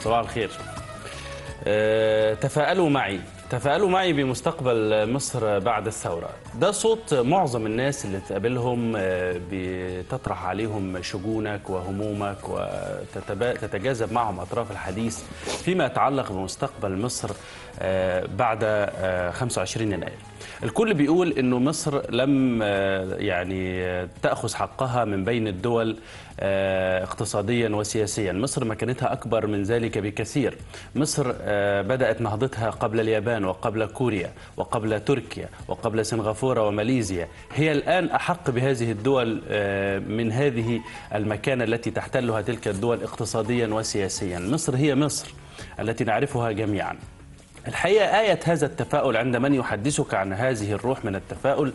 صباح الخير أه تفاءلوا معي تفاءلوا معي بمستقبل مصر بعد الثورة ده صوت معظم الناس اللي تقابلهم أه بتطرح عليهم شجونك وهمومك وتتجاذب معهم أطراف الحديث فيما يتعلق بمستقبل مصر أه بعد أه 25 يناير الكل بيقول انه مصر لم يعني تاخذ حقها من بين الدول اقتصاديا وسياسيا مصر مكانتها اكبر من ذلك بكثير مصر بدات نهضتها قبل اليابان وقبل كوريا وقبل تركيا وقبل سنغافوره وماليزيا هي الان احق بهذه الدول من هذه المكانه التي تحتلها تلك الدول اقتصاديا وسياسيا مصر هي مصر التي نعرفها جميعا الحقيقة آية هذا التفاؤل عند من يحدثك عن هذه الروح من التفاؤل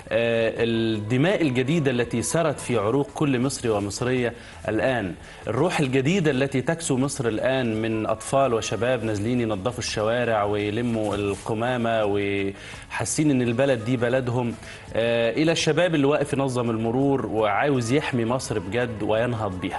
الدماء الجديدة التي سرت في عروق كل مصري ومصرية الآن الروح الجديدة التي تكسو مصر الآن من أطفال وشباب نازلين ينظفوا الشوارع ويلموا القمامة وحاسين أن البلد دي بلدهم إلى الشباب اللي واقف ينظم المرور وعاوز يحمي مصر بجد وينهض بيها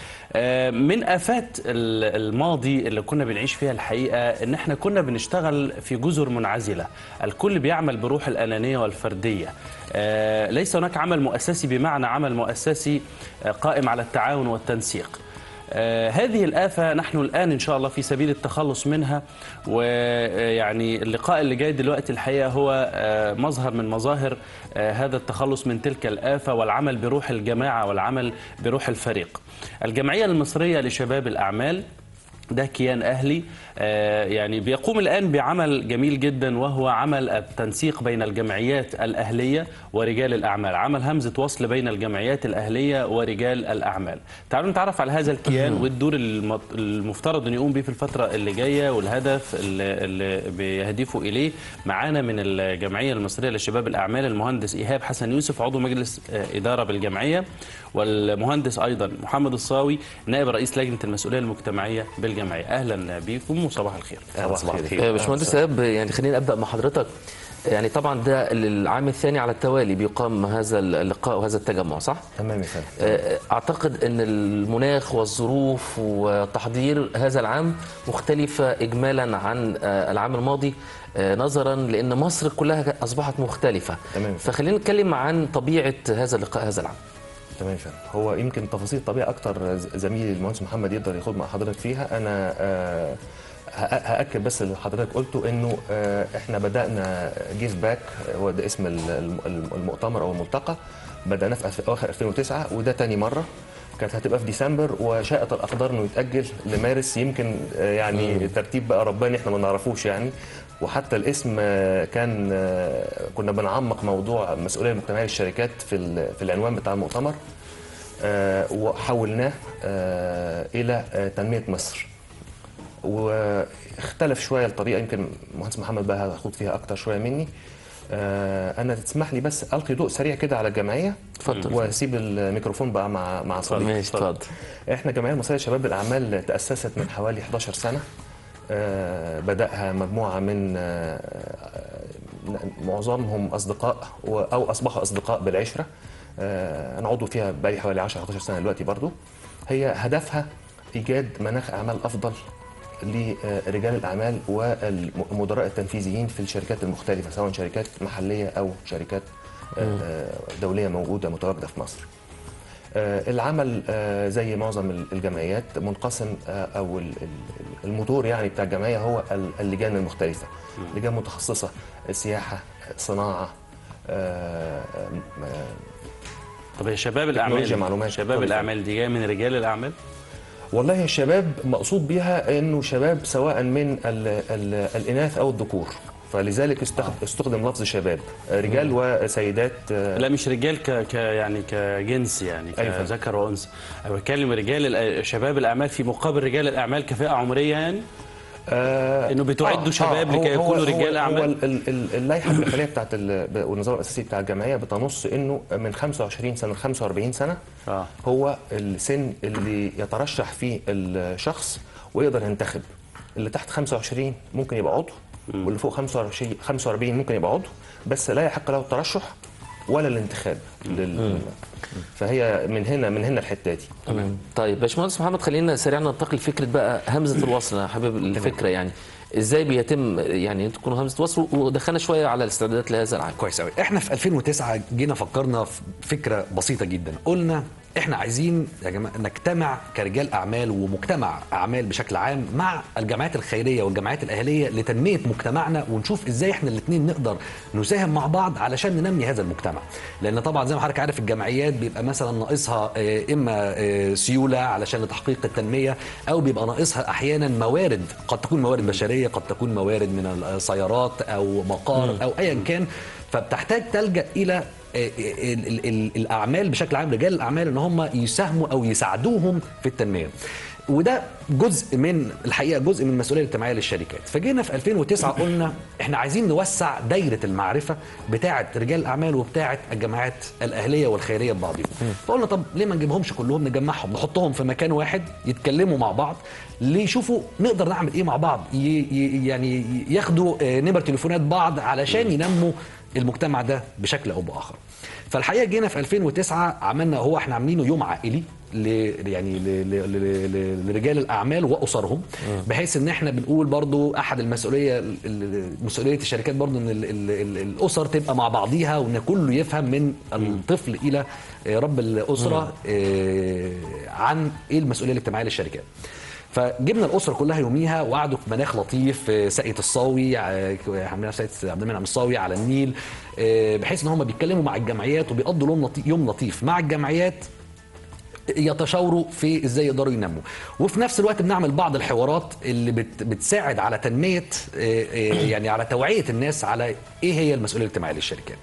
من آفات الماضي اللي كنا بنعيش فيها الحقيقة إن إحنا كنا بنشتغل في جزر منعزلة الكل بيعمل بروح الأنانية والفردية ليس هناك عمل مؤسسي بمعنى عمل مؤسسي قائم على التعاون والتنسيق هذه الآفة نحن الآن إن شاء الله في سبيل التخلص منها ويعني اللقاء اللي جاي دلوقتي الحقيقة هو مظهر من مظاهر هذا التخلص من تلك الآفة والعمل بروح الجماعة والعمل بروح الفريق الجمعية المصرية لشباب الأعمال ده كيان أهلي يعني بيقوم الآن بعمل جميل جدا وهو عمل التنسيق بين الجمعيات الأهلية ورجال الأعمال عمل همزة وصل بين الجمعيات الأهلية ورجال الأعمال تعالوا نتعرف على هذا الكيان والدور المفترض أن يقوم به في الفترة اللي جاية والهدف اللي بيهدفوا إليه معانا من الجمعية المصرية لشباب الأعمال المهندس إيهاب حسن يوسف عضو مجلس إدارة بالجمعية والمهندس أيضا محمد الصاوي نائب رئيس لجنة المسؤولية المجتمعية بالجمعية أهلا بكم وصباح الخير صباح الخير باشمهندس ايهاب يعني خليني ابدا مع حضرتك يعني طبعا ده العام الثاني على التوالي بيقام هذا اللقاء وهذا التجمع صح؟ تمام يا فندم اعتقد ان المناخ والظروف وتحضير هذا العام مختلفه اجمالا عن العام الماضي نظرا لان مصر كلها اصبحت مختلفه تمام. فخلينا نتكلم عن طبيعه هذا اللقاء هذا العام تمام فندم هو يمكن تفاصيل الطبيعه اكتر زميلي المهندس محمد يقدر ياخد مع حضرتك فيها انا آه هاكد بس اللي حضرتك قلته انه احنا بدانا جيف باك هو ده اسم المؤتمر او الملتقى بداناه في اواخر 2009 وده تاني مره كانت هتبقى في ديسمبر وشاءت الاقدار انه يتاجل لمارس يمكن يعني ترتيب بقى رباني احنا ما نعرفوش يعني وحتى الاسم كان كنا بنعمق موضوع المسؤوليه المجتمعيه للشركات في في العنوان بتاع المؤتمر وحولناه الى تنميه مصر واختلف شويه الطريقه يمكن المهندس محمد بقى هيخوض فيها اكتر شويه مني آه انا تسمح لي بس القي ضوء سريع كده على الجمعيه اتفضل واسيب الميكروفون بقى مع مع صديقي ماشي اتفضل احنا الجمعيه المصريه لشباب الاعمال تاسست من حوالي 11 سنه آه بداها مجموعه من آه معظمهم اصدقاء او اصبحوا اصدقاء بالعشره آه انا عضو فيها بقالي حوالي 10 11 سنه دلوقتي برضو هي هدفها ايجاد مناخ اعمال افضل لرجال الاعمال والمدراء التنفيذيين في الشركات المختلفه سواء شركات محليه او شركات دوليه موجوده متواجده في مصر. العمل زي معظم الجمعيات منقسم او الموتور يعني بتاع الجمعيه هو اللجان المختلفه لجان متخصصه سياحه صناعه طب يا شباب الاعمال معلومات شباب الاعمال دي جايه من رجال الاعمال والله الشباب مقصود بها انه شباب سواء من ال ال الاناث او الذكور فلذلك استخدم لفظ شباب رجال وسيدات لا مش رجال ك, ك يعني كجنس يعني كذكر وانثى انا بتكلم رجال شباب الاعمال في مقابل رجال الاعمال كفئه عمريه يعني آه انه بتعدوا آه شباب آه لكي يكونوا رجال اعمال هو اللائحه الداخليه بتاعت والنظام الاساسي بتاع الجمعيه بتنص انه من 25 سنه ل 45 سنه آه. هو السن اللي يترشح فيه الشخص ويقدر ينتخب اللي تحت 25 ممكن يبقى عضو واللي فوق 25 45 ممكن يبقى عضو بس لا يحق له الترشح ولا الانتخاب لل... فهي من هنا من هنا الحته دي تمام طيب باشمهندس محمد خلينا سريعا ننتقل لفكره بقى همزه الوصل انا حابب الفكره يعني ازاي بيتم يعني تكون همزه وصل ودخلنا شويه على الاستعدادات لهذا العام كويس قوي احنا في 2009 جينا فكرنا في فكره بسيطه جدا قلنا احنا عايزين يا جماعه نجتمع كرجال اعمال ومجتمع اعمال بشكل عام مع الجمعيات الخيريه والجمعيات الاهليه لتنميه مجتمعنا ونشوف ازاي احنا الاثنين نقدر نساهم مع بعض علشان ننمي هذا المجتمع لان طبعا زي ما حضرتك عارف الجمعيات بيبقى مثلا ناقصها آه، اما آه، سيوله علشان لتحقيق التنميه او بيبقى ناقصها احيانا موارد قد تكون موارد بشريه قد تكون موارد من السيارات او مقار او ايا كان فبتحتاج تلجا الى ال- ال- ال- الاعمال بشكل عام رجال الاعمال ان هم يساهموا او يساعدوهم في التنميه وده جزء من الحقيقه جزء من المسؤوليه الاجتماعيه للشركات فجينا في 2009 قلنا احنا عايزين نوسع دايره المعرفه بتاعه رجال الاعمال وبتاعه الجماعات الاهليه والخيريه ببعضهم فقلنا طب ليه ما نجيبهمش كلهم نجمعهم نحطهم في مكان واحد يتكلموا مع بعض ليشوفوا نقدر نعمل ايه مع بعض ي- ي- يعني ياخدوا آه، نمر تليفونات بعض علشان ينموا المجتمع ده بشكل او باخر فالحقيقه جينا في 2009 عملنا هو احنا عاملينه يوم عائلي ل يعني ل ل ل ل لرجال الاعمال واسرهم بحيث ان احنا بنقول برضو احد المسؤوليه ال- ال- مسؤوليه الشركات برضو ان ال ال ال الاسر تبقى مع بعضيها وان كله يفهم من الطفل الى آه، رب الاسره آه، عن ايه المسؤوليه الاجتماعيه للشركات فجبنا الاسره كلها يوميها وقعدوا في مناخ لطيف في ساقيه الصاوي ع- عاملينها في ساقيه عبد المنعم الصاوي على النيل آه، بحيث ان هم بيتكلموا مع الجمعيات وبيقضوا يوم لطيف يوم لطيف مع الجمعيات يتشاوروا في ازاي يقدروا ينموا وفي نفس الوقت بنعمل بعض الحوارات اللي بت بتساعد على تنميه آه، آه، يعني على توعيه الناس على ايه هي المسؤوليه الاجتماعيه للشركات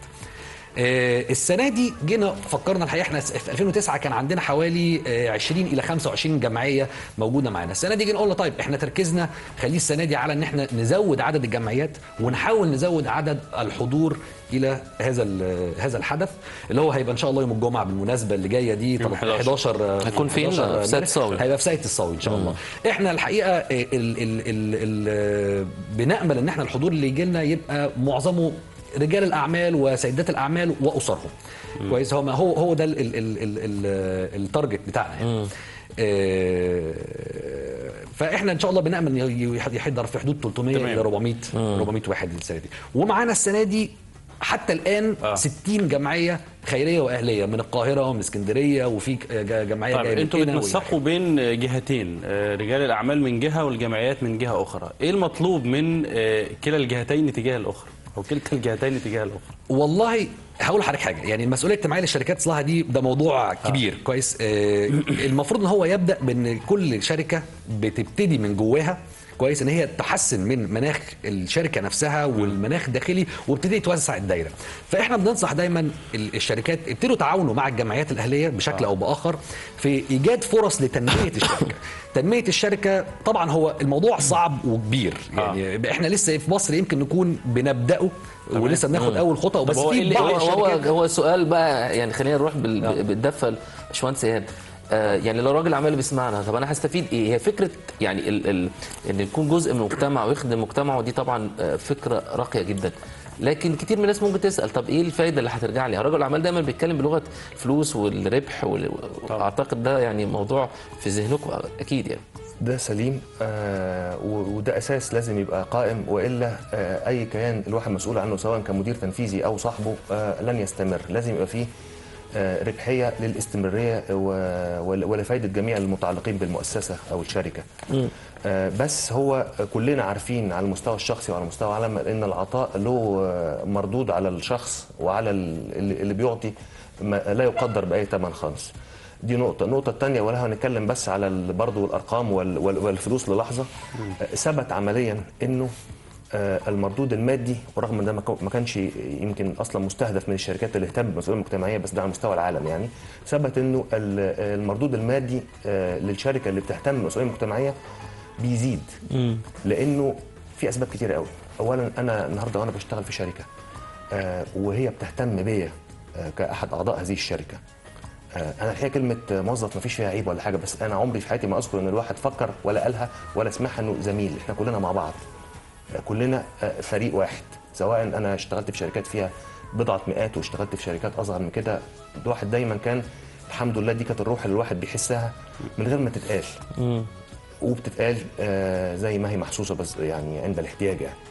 آه، السنه دي جينا فكرنا الحقيقه احنا في 2009 كان عندنا حوالي آه، 20 الى 25 جمعيه موجوده معانا السنه دي جينا قلنا طيب احنا تركيزنا خليه السنه دي على ان احنا نزود عدد الجمعيات ونحاول نزود عدد الحضور الى هذا ال- هذا الحدث اللي هو هيبقى ان شاء الله يوم الجمعه بالمناسبه اللي جايه دي يوم 11 11. هيكون فين؟ 11 في ساقية الصاوي. هيبقى في ساقية الصاوي ان شاء الله احنا الحقيقه ال ال ال ال بنامل ان احنا الحضور اللي يجي لنا يبقى معظمه رجال الاعمال وسيدات الاعمال واسرهم كويس هو هو هو ده ال ال ال ال ال التارجت بتاعنا يعني آه، فاحنا ان شاء الله بنامل إن يح- يحضر في حدود 300 تمام. الى 400 400 واحد السنه دي ومعانا السنه دي حتى الان آه. 60 جمعيه خيريه واهليه من القاهره ومن اسكندريه وفي ج- جمعيه طيب جاية من انتوا هنا بتنسقوا بين جهتين آه، رجال الاعمال من جهه والجمعيات من جهه اخرى ايه المطلوب من آه، كلا الجهتين تجاه الاخرى او كلتا الجهتين تجاه الاخرى والله هقول لحضرتك حاجه يعني المسؤوليه الاجتماعيه للشركات اصلها دي ده موضوع كبير كويس آه المفروض ان هو يبدا بان كل شركه بتبتدي من جواها كويس ان هي تحسن من مناخ الشركه نفسها والمناخ الداخلي وابتدي توسع الدايره فاحنا بننصح دايما ال- الشركات ابتدوا تعاونوا مع الجمعيات الاهليه بشكل او باخر في ايجاد فرص لتنميه الشركه تنميه الشركه طبعا هو الموضوع صعب وكبير يعني احنا لسه في مصر يمكن نكون بنبداه ولسه بناخد اول خطوه بس هو إيه في اللي- بعض هو هو الشركات هو سؤال بقى يعني خلينا نروح بال- بالدفه باشمهندس ايهاب آه، يعني لو راجل اعمال بيسمعنا طب انا هستفيد ايه؟ هي فكره يعني ال ال ان يكون جزء من المجتمع ويخدم مجتمعه دي طبعا آه، فكره راقيه جدا لكن كتير من الناس ممكن تسال طب ايه الفايده اللي هترجع لي؟ رجل الاعمال دايما بيتكلم بلغه فلوس والربح وال- واعتقد ده يعني موضوع في ذهنكم اكيد يعني ده سليم آه و- وده اساس لازم يبقى قائم والا آه اي كيان الواحد مسؤول عنه سواء كمدير تنفيذي او صاحبه آه لن يستمر لازم يبقى فيه آه ربحيه للاستمراريه و- ول- ولفائده جميع المتعلقين بالمؤسسه او الشركه آه بس هو كلنا عارفين على المستوى الشخصي وعلى مستوى العالم ان العطاء له آه، مردود على الشخص وعلى ال- اللي اللي بيعطي ما لا يقدر باي ثمن خالص دي نقطة، النقطة الثانية ولا هنتكلم بس على ال- برضو الأرقام وال- وال- والفلوس للحظة آه، ثبت عمليا إنه آه، المردود المادي ورغم ان ده ما كان- ما كانش يمكن اصلا مستهدف من الشركات اللي اهتمت بالمسؤوليه المجتمعيه بس ده على مستوى العالم يعني ثبت انه ال- المردود المادي آه، للشركه اللي بتهتم بالمسؤوليه المجتمعيه بيزيد لانه في اسباب كتيره قوي اولا انا النهارده وانا بشتغل في شركه آه، وهي بتهتم بيا آه، كاحد اعضاء هذه الشركه آه، انا الحقيقه كلمه موظف ما فيش فيها عيب ولا حاجه بس انا عمري في حياتي ما اذكر ان الواحد فكر ولا قالها ولا سمعها انه زميل احنا كلنا مع بعض آه، كلنا آه، فريق واحد سواء انا اشتغلت في شركات فيها بضعه مئات واشتغلت في شركات اصغر من كده الواحد دايما كان الحمد لله دي كانت الروح اللي الواحد بيحسها من غير ما تتقال وبتتقال آه، زي ما هي محسوسه بس يعني عند الاحتياج يعني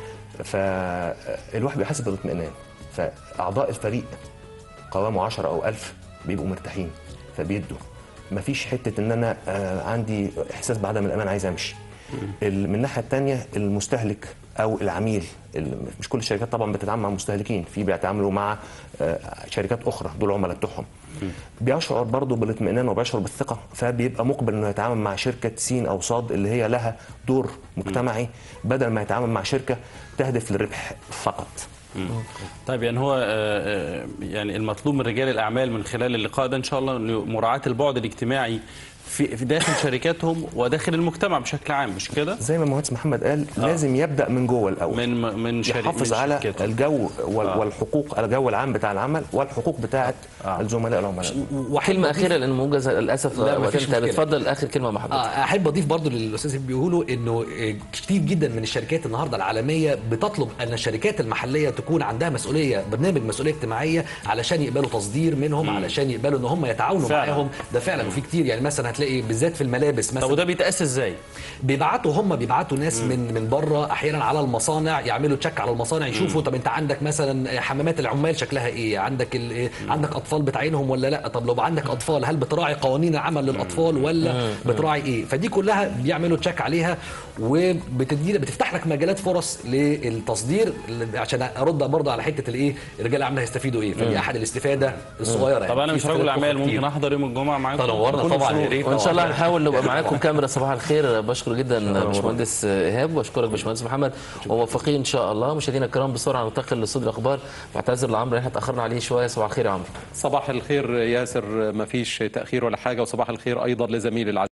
فالواحد بيحس بالاطمئنان فاعضاء الفريق قوامه 10 او 1000 بيبقوا مرتاحين فبيدوا مفيش حته ان انا آه، عندي احساس بعدم الامان عايز امشي ال- من الناحيه الثانيه المستهلك او العميل ال- مش كل الشركات طبعا بتتعامل مع مستهلكين في بيتعاملوا مع آه، شركات اخرى دول عملاء بتوعهم بيشعر برضه بالاطمئنان وبيشعر بالثقه فبيبقى مقبل انه يتعامل مع شركه سين او صاد اللي هي لها دور مجتمعي بدل ما يتعامل مع شركه تهدف للربح فقط طيب يعني هو آه، آه، يعني المطلوب من رجال الاعمال من خلال اللقاء ده ان شاء الله إنه مراعاه البعد الاجتماعي في في داخل شركاتهم وداخل المجتمع بشكل عام مش كده؟ زي ما المهندس محمد قال لازم يبدا من جوه الاول من من شري- يحافظ من على شركاتهم. الجو وال- والحقوق الجو العام بتاع العمل والحقوق بتاعه الزملاء العملاء كلمه اخيره لان موجز للاسف لا، وقت مفيش انت مشكلة. بتفضل اخر كلمه محمد آه، احب اضيف برضو للاستاذ اللي بيقولوا انه آه، كتير جدا من الشركات النهارده العالميه بتطلب ان الشركات المحليه تكون عندها مسؤوليه برنامج مسؤوليه اجتماعيه علشان يقبلوا تصدير منهم علشان يقبلوا ان هم يتعاونوا فعلا. معاهم ده فعلا وفي كتير يعني مثلا هتلاقي بالذات في الملابس طب مثلا وده بيتاسس ازاي؟ بيبعتوا هم بيبعتوا ناس من من بره احيانا على المصانع يعملوا تشيك على المصانع يشوفوا طب انت عندك مثلا حمامات العمال شكلها ايه عندك ال- إيه؟ عندك اطفال بتعينهم ولا لا طب لو عندك اطفال هل بتراعي قوانين العمل للاطفال ولا بتراعي ايه فدي كلها بيعملوا تشيك عليها وبتدي بتفتح لك مجالات فرص للتصدير عشان ارد برضه على حته الايه رجال الاعمال هيستفيدوا ايه فدي احد الاستفاده الصغيره طب انا في مش رجل استفادات اعمال أخرى كتير. ممكن احضر يوم الجمعه معاكم تنورنا بكل طبعا سرور. يا ريت وان شاء الله طبعاً. هنحاول نبقى معاكم كاميرا صباح الخير بشكر جدا باشمهندس ايهاب واشكرك باشمهندس محمد وموفقين ان شاء الله مشاهدينا الكرام بسرعه ننتقل لاستوديو الاخبار واعتذر لعمرو احنا اتاخرنا عليه شويه صباح الخير يا عمرو صباح الخير ياسر ما فيش تأخير ولا حاجة وصباح الخير أيضا لزميلي العزيز